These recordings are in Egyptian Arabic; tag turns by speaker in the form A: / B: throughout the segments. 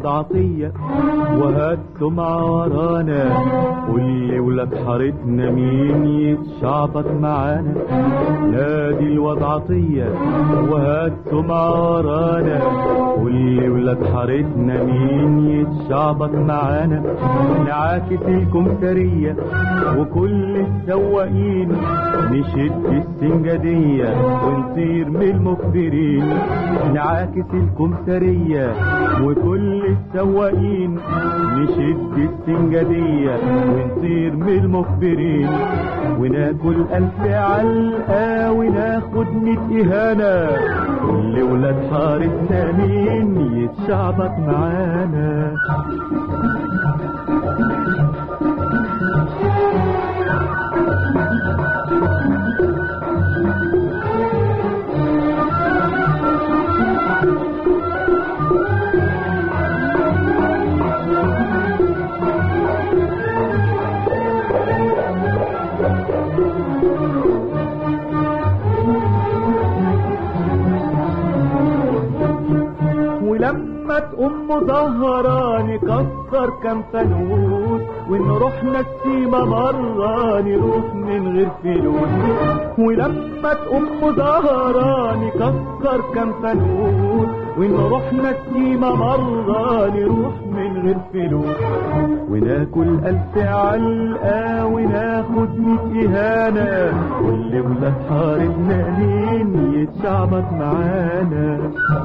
A: الواد عطية وهات سمعة ورانا قول ولاد حارتنا مين يتشعبط معانا نادي الواد عطية وهات سمعة ورانا قول ولاد حارتنا مين يتشعبط معانا نعاكس الكمثرية وكل السواقين نشد السنجدية ونطير من المخبرين نعاكس الكمثرية وكل السواقين نشد السنجدية ونطير من المخبرين وناكل ألف علقة وناخد ميت إهانة كل ولاد حارتنا مين يتشعبط معانا ولما تقوم مظهرة نكسر كام فانوس ونروح نسيمة مرة نروح من غير فلوس ولما تقوم مظهرة نكسر كام فانوس ونروح نسيمة مرة نروح من غير فلوس وناكل ألف علقة وناخد ميت إهانة كل ولاد حارتنا مين يتشعبط معانا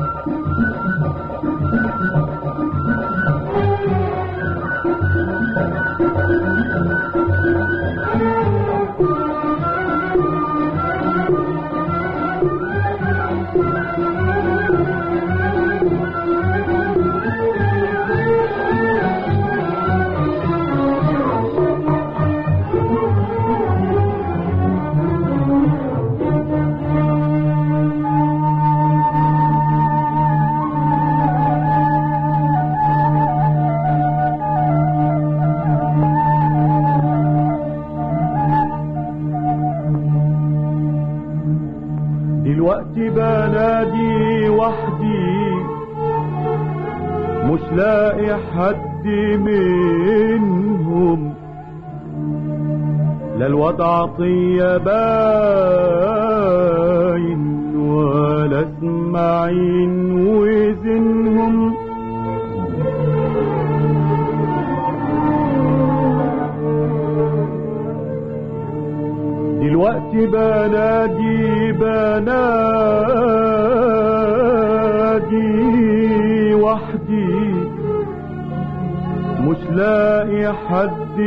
A: دلوقتي بنادي وحدي مش لاقي حد منهم لا الواد عطية باين ولا اسماعيل وزنهم دلوقتي بنادي بنادي وحدي مش لاقي حد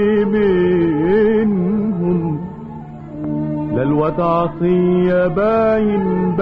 A: منهم لا الواد عطية باين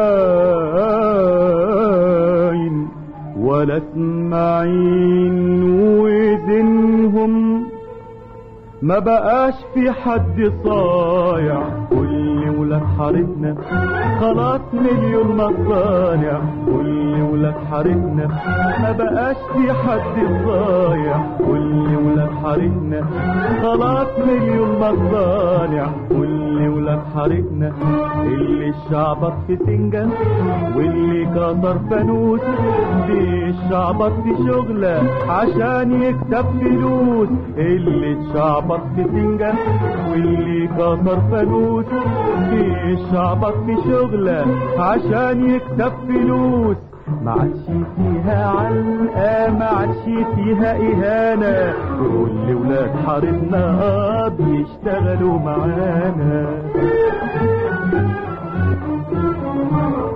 A: باين ولا اسماعيل وزنهم ما بقاش في حد صايع كل ولاد حارتنا خلاص مليون مصانع كل ولاد حارتنا ما بقاش في حد صايع كل ولاد حارتنا خلاص مليون مصانع كل ولاد حارتنا اللي الشعبط في سنجة واللي كسر فانوس بيشعبط في شغلة عشان يكسب فلوس اللي اتشعبط في سنجة واللي كسر فانوس بيشعبط في شغلة عشان يكسب فلوس ما عادش فيها علقة ما عادش فيها إهانة كل ولاد حارتنا بيشتغلوا معانا